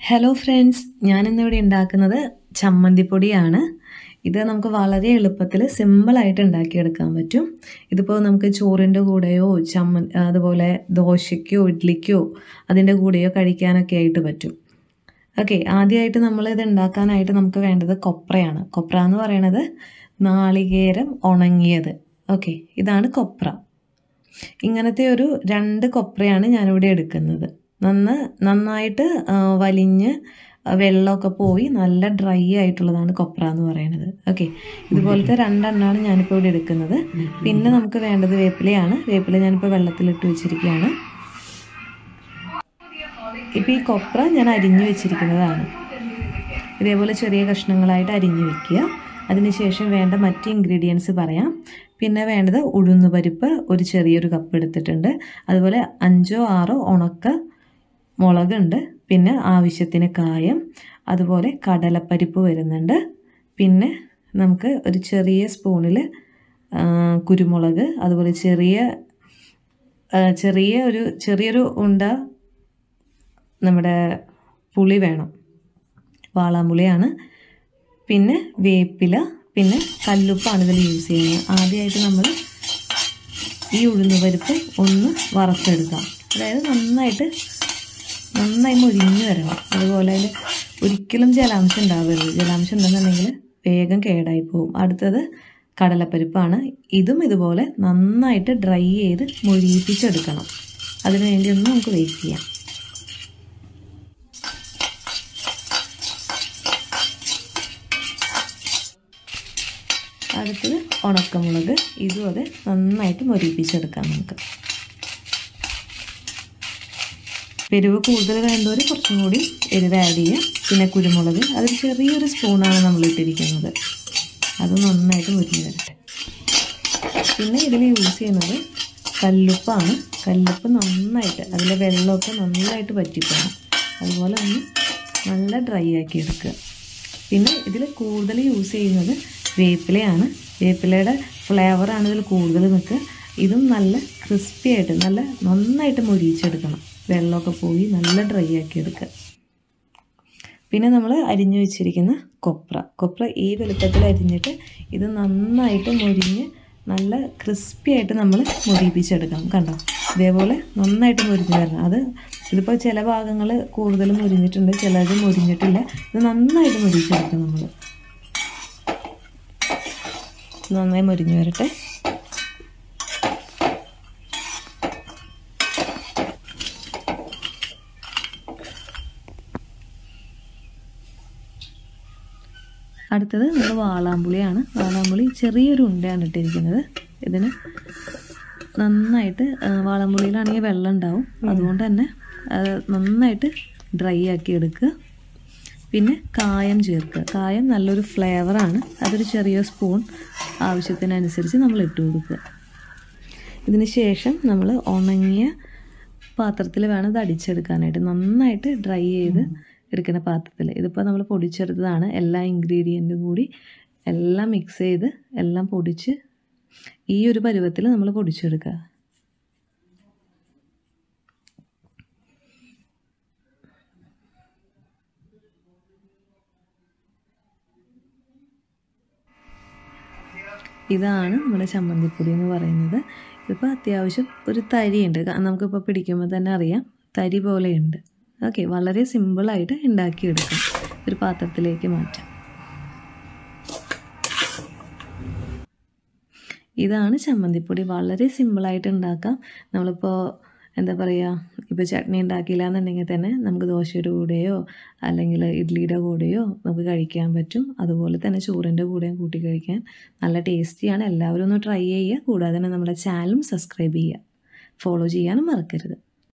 hello friends ഞാനിന്നിവിടെ ഉണ്ടാക്കുന്നത് ചമ്മന്തിപ്പൊടിയാണ് ഇത് നമുക്ക് വളരെ എളുപ്പത്തിൽ സിമ്പിളായിട്ട് ഉണ്ടാക്കിയെടുക്കാൻ പറ്റും ഇതിപ്പോൾ നമുക്ക് ചോറിൻ്റെ കൂടെയോ ചമ്മ അതുപോലെ ദോശയ്ക്കോ ഇഡ്ഡലിക്കോ അതിൻ്റെ കൂടെയോ കഴിക്കാനൊക്കെ ആയിട്ട് പറ്റും ഓക്കെ ആദ്യമായിട്ട് നമ്മൾ ഇത് ഉണ്ടാക്കാനായിട്ട് നമുക്ക് വേണ്ടത് കൊപ്രയാണ് കൊപ്ര എന്ന് പറയണത് നാളികേരം ഉണങ്ങിയത് ഓക്കെ ഇതാണ് കൊപ്ര ഇങ്ങനത്തെ ഒരു രണ്ട് കൊപ്രയാണ് ഞാനിവിടെ എടുക്കുന്നത് നന്ന നന്നായിട്ട് ആ, വലിഞ്ഞ് വെള്ളമൊക്കെ പോയി നല്ല ഡ്രൈ ആയിട്ടുള്ളതാണ് കൊപ്ര എന്ന് പറയുന്നത് ഓക്കെ ഇതുപോലത്തെ രണ്ടെണ്ണമാണ് ഞാനിപ്പോൾ ഇവിടെ എടുക്കുന്നത് പിന്നെ നമുക്ക് വേണ്ടത് വേപ്പിലയാണ് വേപ്പില ഞാനിപ്പോൾ വെള്ളത്തിലിട്ട് വെച്ചിരിക്കുകയാണ് ഇപ്പോൾ ഈ കൊപ്ര ഞാൻ അരിഞ്ഞു വെച്ചിരിക്കുന്നതാണ് ഇതേപോലെ ചെറിയ കഷ്ണങ്ങളായിട്ട് അരിഞ്ഞു വെക്കുക അതിനുശേഷം വേണ്ട മറ്റ് ഇൻഗ്രീഡിയൻസ് പറയാം പിന്നെ വേണ്ടത് ഉഴുന്നുപരിപ്പ് ഒരു ചെറിയൊരു കപ്പ് എടുത്തിട്ടുണ്ട് അതുപോലെ അഞ്ചോ ആറോ ഉണക്ക മുളകുണ്ട് പിന്നെ ആവശ്യത്തിന് കായം അതുപോലെ കടലപ്പരിപ്പ് വരുന്നുണ്ട് പിന്നെ നമുക്ക് ഒരു ചെറിയ സ്പൂണിൽ കുരുമുളക് അതുപോലെ ചെറിയ ആ, ചെറിയ ഒരു ചെറിയൊരു ഉണ്ട നമ്മുടെ പുളി വേണം വാളാമ്പുളിയാണ് പിന്നെ വേപ്പില പിന്നെ കല്ലുപ്പാണ് ഇതിൽ യൂസ് ചെയ്യുന്നത് ആദ്യമായിട്ട് നമ്മൾ ഈ ഉഴുന്നുപരിപ്പ് ഒന്ന് വറുത്തെടുക്കാം അതായത് നന്നായിട്ട് നന്നായി മൊരിഞ്ഞ് വരണം അതുപോലെ അതിൽ ഒരിക്കലും ജലാംശം ഉണ്ടാവരുത് ജലാംശം ഉണ്ടെന്നുണ്ടെങ്കിൽ വേഗം കേടായി പോകും അടുത്തത് കടലപ്പരിപ്പാണ് ഇതും ഇതുപോലെ നന്നായിട്ട് ഡ്രൈ ചെയ്ത് മൊരിയിപ്പിച്ചെടുക്കണം അതിനു വേണ്ടി ഒന്ന് നമുക്ക് വെയിറ്റ് ചെയ്യാം അടുത്തത് ഉണക്കമുളക് ഇതും അത് നന്നായിട്ട് മൊരിയിപ്പിച്ചെടുക്കാം നമുക്ക് എരിവ് കൂടുതൽ വേണ്ടവർ കുറച്ചും കൂടി എരിവ് ആഡ് ചെയ്യുക പിന്നെ കുരുമുളക് അതൊരു ചെറിയൊരു സ്പൂണാണ് നമ്മൾ ഇട്ടിരിക്കുന്നത് അത് നന്നായിട്ട് മുരിഞ്ഞ് വരട്ടെ പിന്നെ ഇതിൽ യൂസ് ചെയ്യുന്നത് കല്ലുപ്പാണ് കല്ലുപ്പ് നന്നായിട്ട് അതിലെ വെള്ളമൊക്കെ നന്നായിട്ട് വറ്റിപ്പോണം അതുപോലെ ഒന്ന് നല്ല ഡ്രൈ ആക്കി എടുക്കുക പിന്നെ ഇതിൽ കൂടുതൽ യൂസ് ചെയ്യുന്നത് വേപ്പിലയാണ് വേപ്പിലയുടെ ഫ്ലേവറാണ് ഇതിൽ കൂടുതൽ നിൽക്കുക ഇതും നല്ല ക്രിസ്പി ആയിട്ട് നല്ല നന്നായിട്ട് മൊരിയിച്ചെടുക്കണം വെള്ളമൊക്കെ പോയി നല്ല ഡ്രൈ ആക്കി എടുക്കുക പിന്നെ നമ്മൾ അരിഞ്ഞു വെച്ചിരിക്കുന്ന കൊപ്ര കൊപ്ര ഈ വലുപ്പത്തിൽ അരിഞ്ഞിട്ട് ഇത് നന്നായിട്ട് മൊരിഞ്ഞ് നല്ല ക്രിസ്പി ആയിട്ട് നമ്മൾ മൊരിയിപ്പിച്ചെടുക്കണം കണ്ടോ ഇതേപോലെ നന്നായിട്ട് മൊരിഞ്ഞ് വരണം അത് ഇതിപ്പോൾ ചില ഭാഗങ്ങൾ കൂടുതൽ മൊരിഞ്ഞിട്ടുണ്ട് ചിലത് മൊരിഞ്ഞിട്ടില്ല ഇത് നന്നായിട്ട് മൊരിയിച്ചെടുക്കണം നമ്മൾ നന്നായി മൊരിഞ്ഞ് വരട്ടെ അടുത്തത് നമ്മൾ വാളാമ്പുളിയാണ് വാളാമ്പുളി ചെറിയൊരു ഉണ്ടയാണ് ഇട്ടിരിക്കുന്നത് ഇതിന് നന്നായിട്ട് ആ, വാളാമ്പുളിയിലാണെങ്കിൽ വെള്ളം ഉണ്ടാവും അതുകൊണ്ട് തന്നെ അത് നന്നായിട്ട് ഡ്രൈ ആക്കി എടുക്കുക പിന്നെ കായം ചേർക്കുക കായം നല്ലൊരു ഫ്ലേവറാണ് അതൊരു ചെറിയ സ്പൂൺ ആവശ്യത്തിനനുസരിച്ച് നമ്മൾ ഇട്ട് കൊടുക്കുക ഇതിന് ശേഷം നമ്മൾ ഉണങ്ങിയ പാത്രത്തിൽ വേണം ഇത് അടിച്ചെടുക്കാനായിട്ട് നന്നായിട്ട് ഡ്രൈ ചെയ്ത് എടുക്കുന്ന പാത്രത്തിൽ ഇതിപ്പോൾ നമ്മൾ പൊടിച്ചെടുത്തതാണ് എല്ലാ ഇൻഗ്രീഡിയൻറ്റും കൂടി എല്ലാം മിക്സ് ചെയ്ത് എല്ലാം പൊടിച്ച് ഈ ഒരു പരുവത്തിൽ നമ്മൾ പൊടിച്ചെടുക്കുക ഇതാണ് നമ്മുടെ ചമ്മന്തിപ്പൊടി എന്ന് പറയുന്നത് ഇതിപ്പോൾ അത്യാവശ്യം ഒരു തരിയുണ്ട് ക- നമുക്കിപ്പോൾ പിടിക്കുമ്പോൾ തന്നെ അറിയാം തരി പോലെയുണ്ട് ഓക്കെ വളരെ സിമ്പിളായിട്ട് ഉണ്ടാക്കിയെടുക്കാം ഒരു പാത്രത്തിലേക്ക് മാറ്റാം ഇതാണ് ചമ്മന്തിപ്പൊടി വളരെ സിമ്പിളായിട്ട് ഉണ്ടാക്കാം നമ്മളിപ്പോൾ എന്താ പറയുക ഇപ്പോൾ ചട്നി ഉണ്ടാക്കിയില്ല എന്നുണ്ടെങ്കിൽ തന്നെ നമുക്ക് ദോശയുടെ കൂടെയോ അല്ലെങ്കിൽ ഇഡ്ഡലിയുടെ കൂടെയോ നമുക്ക് കഴിക്കാൻ പറ്റും അതുപോലെ തന്നെ ചോറിൻ്റെ കൂടെയും കൂട്ടി കഴിക്കാൻ നല്ല ടേസ്റ്റിയാണ് എല്ലാവരും ഒന്ന് ട്രൈ ചെയ്യുക കൂടാതെ തന്നെ നമ്മുടെ ചാനലും സബ്സ്ക്രൈബ് ചെയ്യുക ഫോളോ ചെയ്യാനും മറക്കരുത്